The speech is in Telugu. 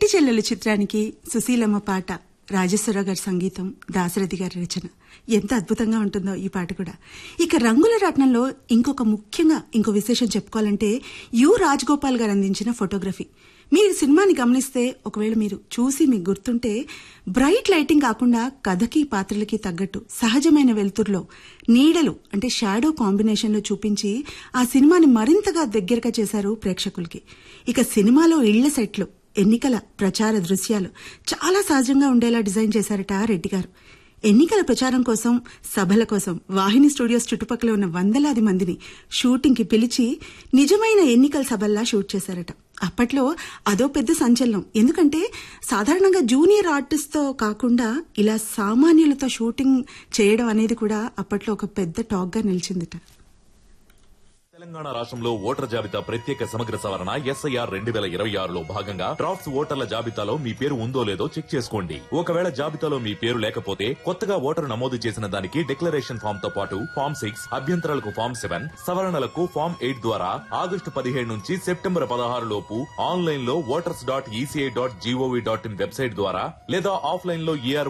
చిట్టి చెల్లెలు చిత్రానికి సుశీలమ్మ పాట రాజేశ్వరరావు గారి సంగీతం దాశరథి గారి రచన ఎంత అద్భుతంగా ఉంటుందో ఈ పాట కూడా ఇక రంగుల రత్నంలో ఇంకొక ముఖ్యంగా ఇంకో విశేషం చెప్పుకోవాలంటే యు రాజగోపాల్ గారు అందించిన ఫోటోగ్రఫీ మీరు సినిమాని గమనిస్తే ఒకవేళ మీరు చూసి మీకు గుర్తుంటే బ్రైట్ లైటింగ్ కాకుండా కథకి పాత్రలకి తగ్గట్టు సహజమైన వెలుతురులో నీడలు అంటే షాడో కాంబినేషన్లో చూపించి ఆ సినిమాని మరింతగా దగ్గరగా చేశారు ప్రేక్షకులకి ఇక సినిమాలో ఇళ్ల సెట్లు ఎన్నికల ప్రచార దృశ్యాలు చాలా సహజంగా ఉండేలా డిజైన్ చేశారట రెడ్డి గారు ఎన్నికల ప్రచారం కోసం సభల కోసం వాహిని స్టూడియోస్ చుట్టుపక్కల ఉన్న వందలాది మందిని షూటింగ్ కి పిలిచి నిజమైన ఎన్నికల సభల్లా షూట్ చేశారట అప్పట్లో అదో పెద్ద సంచలనం ఎందుకంటే సాధారణంగా జూనియర్ ఆర్టిస్ట్ తో కాకుండా ఇలా సామాన్యులతో షూటింగ్ చేయడం అనేది కూడా అప్పట్లో ఒక పెద్ద టాక్ గా నిలిచిందిట తెలంగాణ రాష్ట్రంలో ఓటర్ జాబితా ప్రత్యేక సమగ్ర సవరణ ఎస్ఐఆర్ రెండు వేల ఇరవై ఆరులో భాగంగా డ్రాఫ్ట్స్ ఓటర్ల జాబితాలో మీ పేరు ఉందో లేదో చెక్ చేసుకోండి ఒకవేళ జాబితాలో మీ పేరు లేకపోతే కొత్తగా ఓటరు నమోదు చేసిన దానికి డిక్లరేషన్ ఫామ్ తో పాటు ఫామ్ సిక్స్ అభ్యంతరాలకు ఫామ్ సెవెన్ సవరణలకు ఫామ్ ఎయిట్ ద్వారా ఆగస్టు పదిహేడు నుంచి సెప్టెంబర్ పదహారు లోపు ఆన్లైన్ లో voters dot ECI dot GOV dot in website ద్వారా లేదా ఆఫ్లైన్ లో ఏఆర్